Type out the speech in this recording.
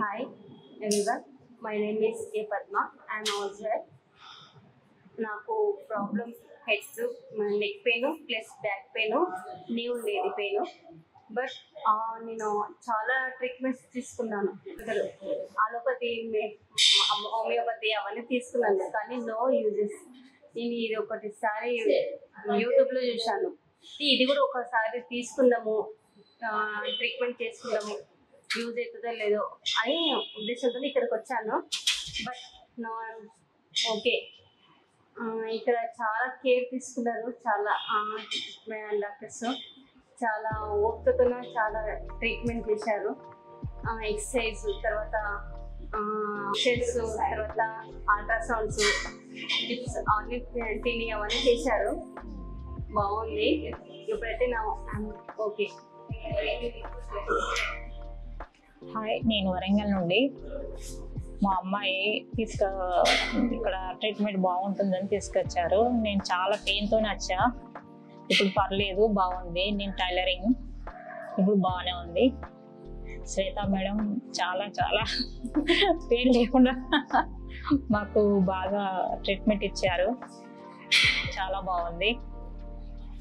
Hi everyone, my name is A. Padma. I am also here. నాకు problem head neck pain plus back pain నీ ఉండేది pain but నేను చాలా treatments తీసుకున్నాను allopathy homeopathy అవన్నీ తీసుకున్నాను కానీ నో యూజెస్ నేను ఇది ఒకటిసారి యూట్యూబ్లో చూశాను ఇది కూడా ఒకసారి తీసుకుందాము ట్రీట్మెంట్ చేసుకుందాము యూజ్ అవుతుందో లేదో అని ఉద్దేశంతో ఇక్కడికి వచ్చాను బట్ నో ఓకే ఇక్కడ చాలా కేర్ తీసుకున్నారు చాలా డాక్టర్స్ చాలా ఓపికతో చాలా ట్రీట్మెంట్ చేశారు ఎక్సర్సైజ్ తర్వాత షెడ్స్ తర్వాత అల్ట్రాసౌండ్స్ టిప్స్ అన్ని తిని అవన్నీ చేశారు బాగుంది ఇప్పుడైతే నా ఓకే హాయ్ నేను వరంగల్ నుండి మా అమ్మాయి తీసుక ఇక్కడ ట్రీట్మెంట్ బాగుంటుందని తీసుకొచ్చారు నేను చాలా పెయిన్తో వచ్చా ఇప్పుడు పర్లేదు బాగుంది నేను టైలరింగ్ ఇప్పుడు బాగానే ఉంది శ్వేత మేడం చాలా చాలా పెయిన్ లేకుండా మాకు బాగా ట్రీట్మెంట్ ఇచ్చారు చాలా బాగుంది